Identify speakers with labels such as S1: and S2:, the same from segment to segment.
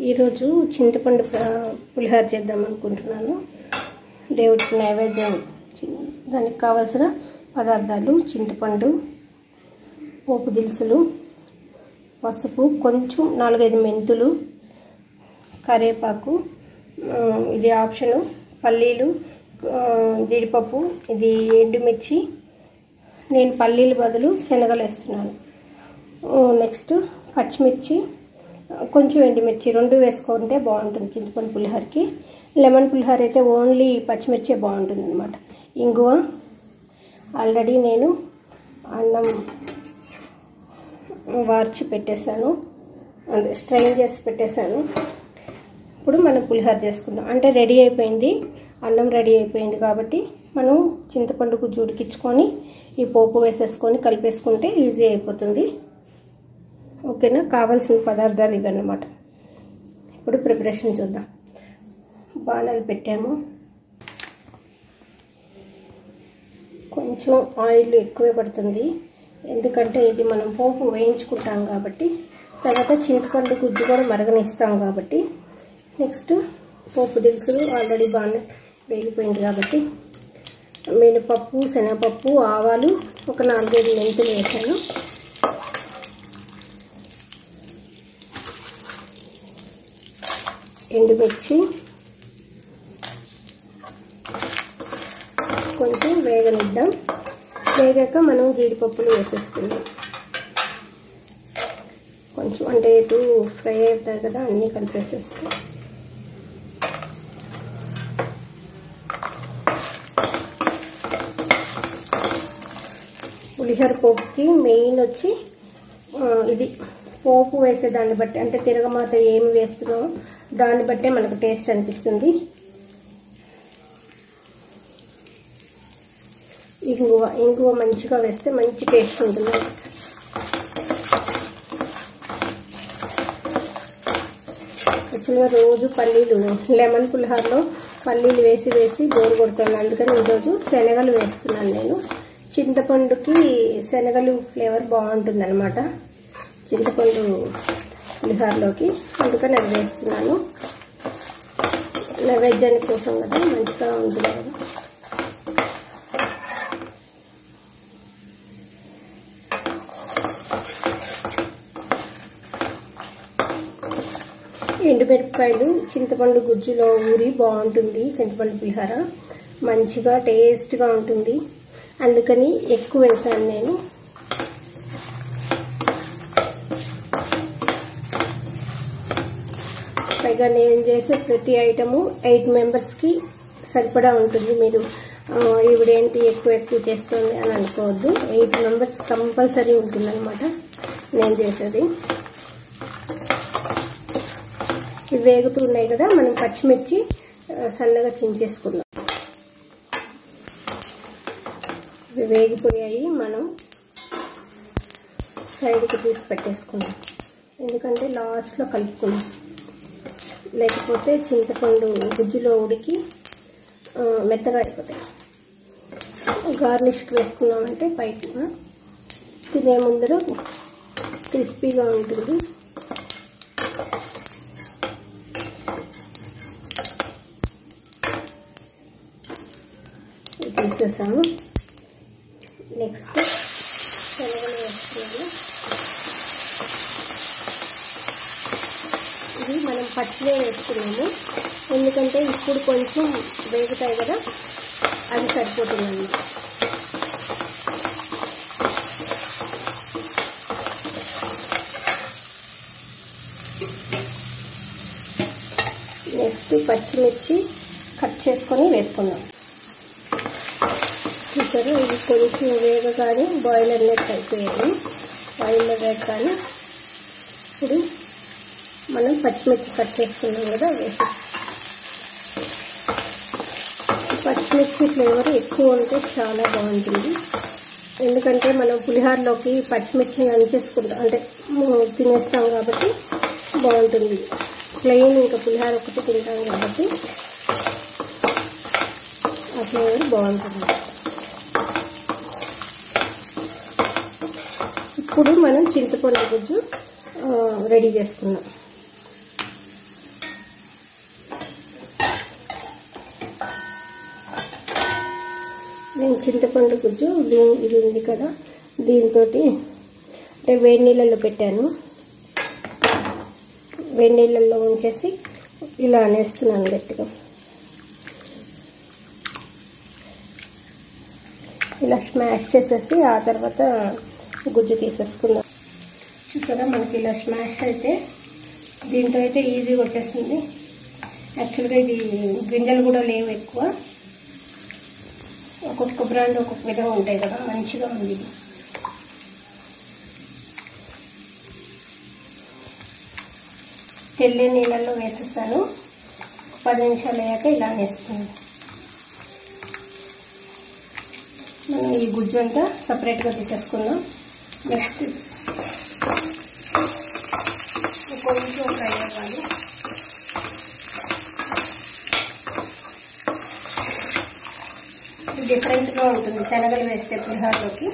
S1: ఈరోజు చింతపండు ప- పులిహోర చేద్దాం అనుకుంటున్నాను దేవుడికి నైవేద్యం చి- దానికి కావలసిన పదార్థాలు చింతపండు పోపు దినుసులు పసుపు కొంచెం నాలుగైదు మెంతులు కరివేపాకు ఆ, ఇది ఆప్షను పల్లీలు ఆ, జీడిపప్పు ఇది ఎండుమిర్చి నేను పల్లీలు బదులు శనగలు వేస్తున్నాను ఆ, నెక్స్ట్ పచ్చిమిర్చి ఆ, కొంచెం ఎండుమిర్చి రెండు వేసుకుంటే బాగుంటుంది చింతపండు పులిహోరకి లెమన్ పులిహోర అయితే ఓన్లీ పచ్చిమిర్చే బాగుంటుంది అనమాట ఇంగువ ఆల్రెడీ నేను అన్నం వార్చి పెట్టేశాను అదే స్ట్రైన్ చేసి పెట్టేశాను ఇప్పుడు మనం పులిహోర చేసుకుందాం అంటే రెడీ అయిపోయింది అన్నం రెడీ అయిపోయింది కాబట్టి మనం చింతపండు గుజ్జు ఉడికించుకొని ఈ పోపు వేసేసుకొని కలిపేసుకుంటే ఈజీ అయిపోతుంది ఓకేనా కావాల్సిన పదార్థాలు ఇవన్నమాట ఇప్పుడు ప్రిపరేషన్ చూద్దాం బాణాలు పెట్టాము కొంచెం ఆయిల్ ఎక్కువే పడుతుంది ఎందుకంటే ఇది మనం పోపు వేయించుకుంటాం కాబట్టి తర్వాత చింతపండు గుజ్జు కూడా మరగనిస్తాం కాబట్టి నెక్స్ట్ పోపు దినుసులు ఆల్రెడీ బాగా వేగిపోయింది కాబట్టి మినపప్పు శనగపప్పు ఆవాలు ఒక నాలుగైదు మెంతులు వేసాను ఎండుమిర్చి కొంచెం వేగనిద్దాం వేగాక మనం జీడిపప్పులు వేసేసుకుందాం కొంచెం అంటే ఇటు ఫ్రై అవుతాయి కదా అన్నీ కలిపేసేస్తాం పులిహోర పోపుకి మెయిన్ వచ్చి ఆ, ఇది పోపు వేసే దాన్ని బట్టి అంటే తిరగమాత ఏమి వేస్తున్నామో దాన్ని బట్టే మనకు టేస్ట్ అనిపిస్తుంది ఇంగువ ఇంగువ మంచిగా వేస్తే మంచి టేస్ట్ ఉంటుంది యాక్చువల్గా రోజు పల్లీలు లెమన్ పులిహోరలో పల్లీలు వేసి వేసి బోరు కొడుతున్నాను అందుకని ఈరోజు శనగలు వేస్తున్నాను నేను చింతపండుకి శనగలు ఫ్లేవర్ బాగుంటుంది అనమాట చింతపండు పులిహోరలోకి అందుకని అది వేస్తున్నాను నైవేద్యానికి కోసం కదా మంచిగా ఉంటుంది కదా ఎండుమిరపకాయలు చింతపండు గుజ్జులో ఊరి బాగుంటుంది చింతపండు పులిహోర మంచిగా టేస్ట్గా ఉంటుంది అందుకని ఎక్కువ వేసాను నేను పైగా నేను చేసే ప్రతి ఐటము ఎయిట్ మెంబర్స్కి సరిపడా ఉంటుంది మీరు ఈవిడేంటి ఎక్కువ ఎక్కువ చేస్తుంది అని అనుకోవద్దు ఎయిట్ మెంబర్స్ కంపల్సరీ ఉంటుందన్నమాట నేను చేసేది ఇవి వేగుతున్నాయి కదా మనం పచ్చిమిర్చి సన్నగా చించేసుకుందాం ఇవి వేగిపోయాయి మనం సైడ్కి తీసి పెట్టేసుకుందాం ఎందుకంటే లాస్ట్లో కలుపుకుందాం లేకపోతే చింతపండు గుజ్జులో ఉడికి మెత్తగా అయిపోతాయి గార్నిష్కి వేసుకున్నామంటే పైకి తినే ముందర క్రిస్పీగా ఉంటుంది తీసేసాము నెక్స్ట్ శనగలు వేస్తున్నాము ఇది మనం పచ్చివే వేసుకున్నాము ఎందుకంటే ఇప్పుడు కొంచెం వేగుతాయి కదా అది సరిపోతుందండి నెక్స్ట్ పచ్చిమిర్చి కట్ చేసుకొని వేసుకుందాం చూసారు ఇది కొంచెం వేగగానే బాయిలర్ నెట్ అయిపోయాయి బాయిలర్ నెట్ కానీ ఇప్పుడు మనం పచ్చిమిర్చి కట్ చేసుకున్నాం కదా వేసి పచ్చిమిర్చి ఫ్లేవర్ ఎక్కువ ఉంటే చాలా బాగుంటుంది ఎందుకంటే మనం పులిహోరలోకి పచ్చిమిర్చి నంచేసుకుంటాం అంటే తినేస్తాం కాబట్టి బాగుంటుంది ప్లెయిన్ ఇంకా పులిహోర ఒకటి తింటాం కాబట్టి ఆ ఫ్లేవర్ బాగుంటుంది ఇప్పుడు మనం చింతపండు గుజ్జు రెడీ చేసుకున్నాం చింతపండు గుజ్జు దీ- ఇది ఉంది కదా దీంతో అంటే వేడి నీళ్ళల్లో పెట్టాను వేడి నీళ్ళల్లో ఉంచేసి ఇలా అనేస్తున్నాను గట్టిగా ఇలా స్మాష్ చేసేసి ఆ తర్వాత గుజ్జు తీసేసుకున్నాం చూసారా మనకి ఇలా స్మాష్ అయితే దీంతో అయితే ఈజీగా వచ్చేస్తుంది యాక్చువల్గా ఇది గింజలు కూడా లేవు ఎక్కువ ఒక్కొక్క బ్రాండ్ ఒక్కొక్క విధంగా ఉంటాయి కదా మంచిగా ఉంది ఇది తెల్లి నీళ్ళల్లో వేసేసాను పది నిమిషాలు అయ్యాక ఇలా వేస్తున్నాను మనం ఈ గుజ్జు అంతా సపరేట్గా తీసేసుకున్నాం నెక్స్ట్ కొంచెం ఫ్రై అవ్వాలి ఇది డిఫరెంట్గా ఉంటుంది శనగలు వేస్తే పులిహోరలోకి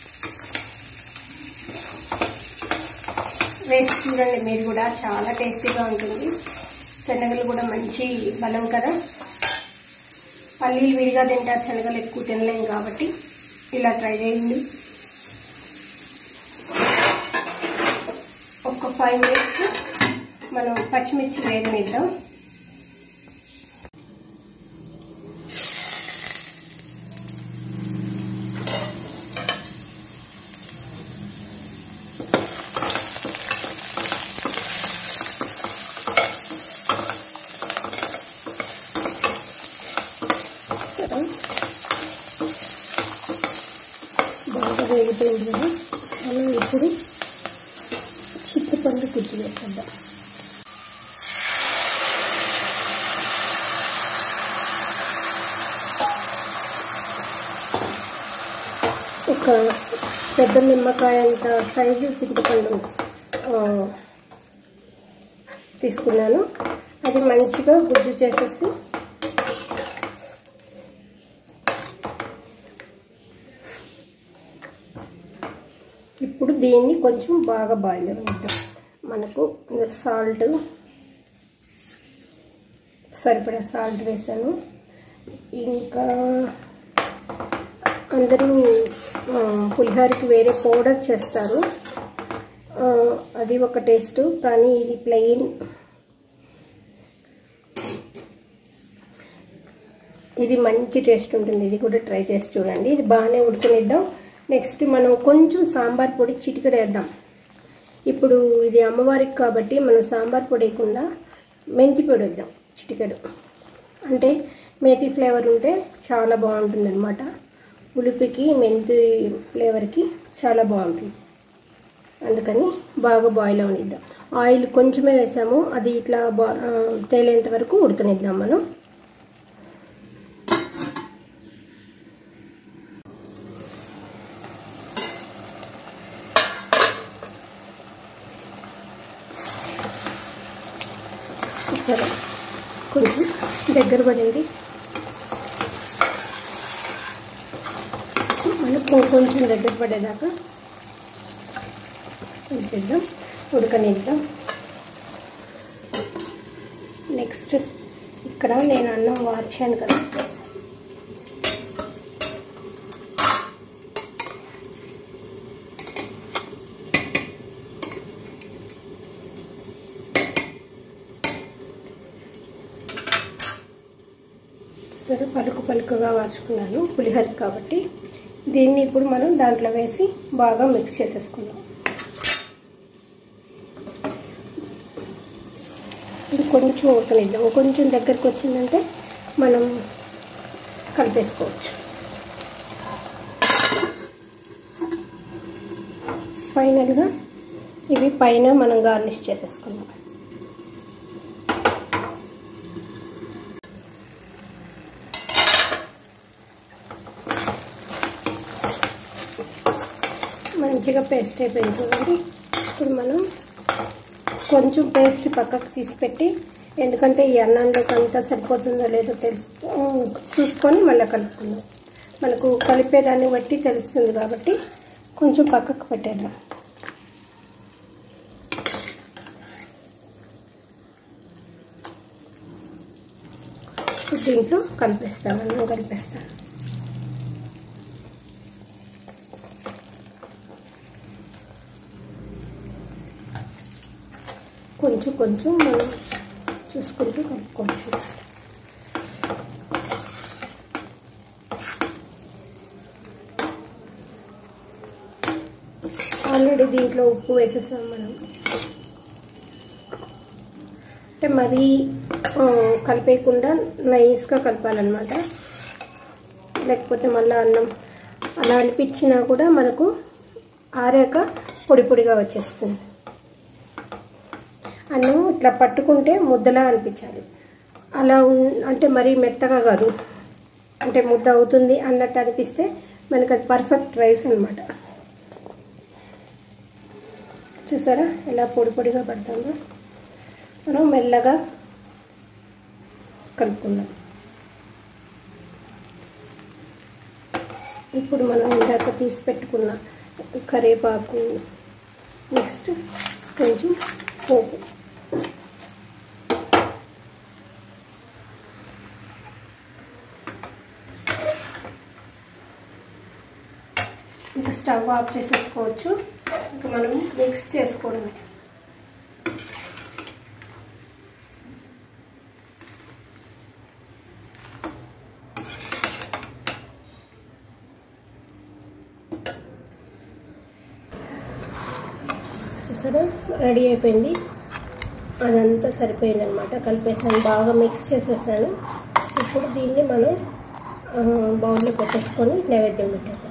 S1: వేసి చూడండి మీరు కూడా చాలా టేస్టీగా ఉంటుంది శనగలు కూడా మంచి బలం కదా పల్లీలు విడిగా తింటారు శనగలు ఎక్కువ తినలేం కాబట్టి ఇలా ట్రై చేయండి ఒక ఫైవ్ మినిట్స్ మనం పచ్చిమిర్చి వేగనిద్దాం కదా బాగా వేగిపోయింది కదా మనం ఇప్పుడు చింతపండు గుజ్జు వేసేద్దాం ఒక పెద్ద నిమ్మకాయ అంత సైజు చింతపండు ఆ, తీసుకున్నాను అది మంచిగా గుజ్జు చేసేసి ఇప్పుడు దీన్ని కొంచెం బాగా బాయిల్ అవ్వద్దాం మనకు సాల్ట్ సరిపడా సాల్ట్ వేసాను ఇంకా అందరూ ఆ, పులిహోరకి వేరే పౌడర్ చేస్తారు ఆ, అది ఒక టేస్ట్ కానీ ఇది ప్లెయిన్ ఇది మంచి టేస్ట్ ఉంటుంది ఇది కూడా ట్రై చేసి చూడండి ఇది బాగానే ఉడకనిద్దాం నెక్స్ట్ మనం కొంచెం సాంబార్ పొడి చిటికెడు వేద్దాం ఇప్పుడు ఇది అమ్మవారికి కాబట్టి మనం సాంబార్ పొడి వేయకుండా మెంతి పొడి వేద్దాం చిటికెడు అంటే మేతి ఫ్లేవర్ ఉంటే చాలా బాగుంటుంది అనమాట ఉలిపికి మెంతి ఫ్లేవర్కి చాలా బాగుంటుంది అందుకని బాగా బాయిల్ అవనిద్దాం ఆయిల్ కొంచెమే వేసాము అది ఇట్లా బా ఆ, తేలేంత వరకు ఉడకనిద్దాం మనం సరే కొంచెం దగ్గర పడేది మనకు కొంచెం దగ్గర పడేదాకా ఉంచేద్దాం ఉడకనిద్దాం నెక్స్ట్ ఇక్కడ నేను అన్నం వార్చాను కదా సరే పలుకు పలుకుగా వార్చుకున్నాను పులిహోర కాబట్టి దీన్ని ఇప్పుడు మనం దాంట్లో వేసి బాగా మిక్స్ చేసేసుకుందాం ఇది కొంచెం ఉడకనిద్దాం కొంచెం దగ్గరికి వచ్చిందంటే మనం కలిపేసుకోవచ్చు ఫైనల్గా ఇవి పైన మనం గార్నిష్ చేసేసుకుందాం మంచిగా పేస్ట్ అయిపోయింది చూడండి ఇప్పుడు మనం కొంచెం పేస్ట్ పక్కకు తీసి పెట్టి ఎందుకంటే ఈ అన్నంలోకి అంతా సరిపోతుందో లేదో తెలుసు చూసుకొని మళ్ళీ కలుపుకుందాం మనకు కలిపేదాన్ని బట్టి తెలుస్తుంది కాబట్టి కొంచెం పక్కకు పెట్టేద్దాం దీంట్లో కలిపేస్తాను అన్నం కలిపేస్తాను కొంచెం కొంచెం మనం చూసుకుంటూ కలుపుకోవచ్చు ఆల్రెడీ దీంట్లో ఉప్పు వేసేసాం మనం అంటే మరీ ఆ, కలిపేయకుండా నైస్గా కలపాలన్నమాట లేకపోతే మళ్ళీ అన్నం అలా అనిపించినా కూడా మనకు ఆరాక పొడి పొడిగా వచ్చేస్తుంది అన్నం ఇట్లా పట్టుకుంటే ముద్దలా అనిపించాలి అలా ఉన్- అంటే మరీ మెత్తగా కాదు అంటే ముద్ద అవుతుంది అన్నట్టు అనిపిస్తే మనకు అది పర్ఫెక్ట్ రైస్ అనమాట చూసారా ఎలా పొడి పొడిగా పడుతుందో మనం మెల్లగా కలుపుకుందాం ఇప్పుడు మనం ఇందాక తీసి పెట్టుకున్న కరివేపాకు నెక్స్ట్ కొంచెం పోపు ఇంకా స్టవ్ ఆఫ్ చేసేసుకోవచ్చు ఇంకా మనం మిక్స్ చేసుకోవడమే చూసారా రెడీ అయిపోయింది అదంతా సరిపోయింది అనమాట కలిపేసాను బాగా మిక్స్ చేసేసాను ఇప్పుడు దీన్ని మనం ఆ, బౌల్లో పెట్టేసుకొని నైవేద్యం పెట్టేద్దాం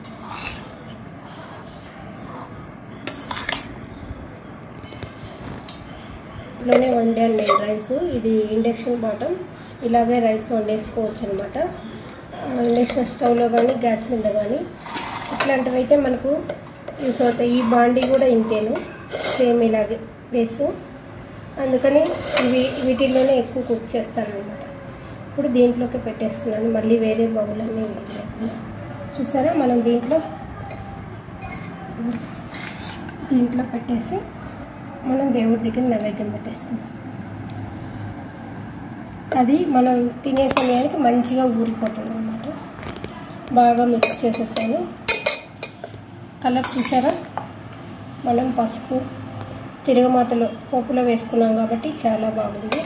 S1: ఇంట్లోనే వండాను నేను రైస్ ఇది ఇండక్షన్ బాటం ఇలాగే రైస్ వండేసుకోవచ్చు అనమాట ఇండక్షన్ స్టవ్లో కానీ గ్యాస్ మీద కానీ ఇట్లాంటివి అయితే మనకు యూస్ అవుతాయి ఈ బాండీ కూడా ఇంతేను సేమ్ ఇలాగే బేస్ అందుకని ఇవి వీటిల్లోనే ఎక్కువ కుక్ చేస్తాను అనమాట ఇప్పుడు దీంట్లోకి పెట్టేస్తున్నాను మళ్ళీ వేరే బౌల్ అన్నీ లేకుండా చూసారా మనం దీంట్లో దీంట్లో పెట్టేసి మనం దేవుడి దగ్గర నైవేద్యం పెట్టేస్తాం అది మనం తినే సమయానికి మంచిగా ఊరిపోతుంది అనమాట బాగా మిక్స్ చేసేసాను కలర్ చూసారా మనం పసుపు తిరగమాతలో పోపులో వేసుకున్నాం కాబట్టి చాలా బాగుంది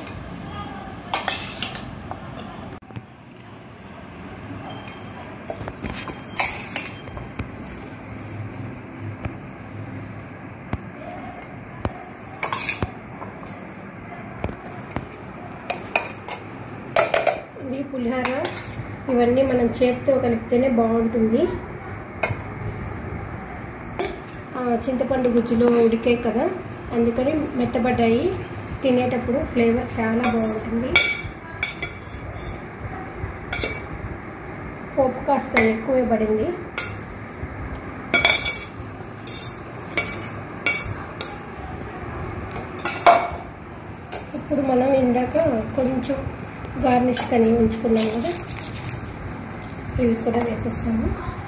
S1: ఇది పులిహార ఇవన్నీ మనం చేతితో కలిపితేనే బాగుంటుంది ఆ, చింతపండు గుజ్జులో ఉడికాయి కదా అందుకని మెత్తబడ్డాయి తినేటప్పుడు ఫ్లేవర్ చాలా బాగుంటుంది పోపు కాస్త ఎక్కువే పడింది ఇప్పుడు మనం ఇందాక కొంచెం గార్నిష్ కని ఉంచుకున్నాం కదా ఇవి కూడా వేసేస్తాము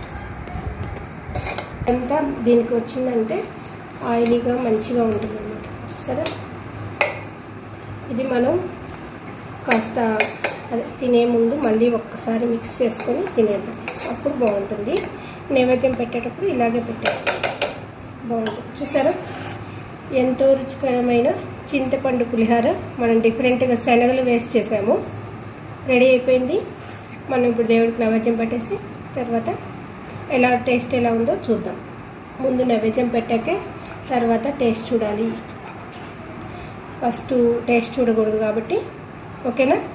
S1: అంతా దీనికి వచ్చిందంటే ఆయిలీగా మంచిగా ఉంటుంది అన్నమాట చూసారా ఇది మనం కాస్త అదే తినే ముందు మళ్ళీ ఒక్కసారి మిక్స్ చేసుకొని తినేద్దాం అప్పుడు బాగుంటుంది నైవేద్యం పెట్టేటప్పుడు ఇలాగే పెట్టేస్తాం బాగుంటుంది చూసారా ఎంతో రుచికరమైన చింతపండు పులిహార మనం డిఫరెంట్గా శనగలు వేసి చేసాము రెడీ అయిపోయింది మనం ఇప్పుడు దేవుడికి నైవేద్యం పెట్టేసి తర్వాత ఎలా టేస్ట్ ఎలా ఉందో చూద్దాం ముందు నైవేద్యం పెట్టాకే తర్వాత టేస్ట్ చూడాలి ఫస్ట్ టేస్ట్ చూడకూడదు కాబట్టి ఓకేనా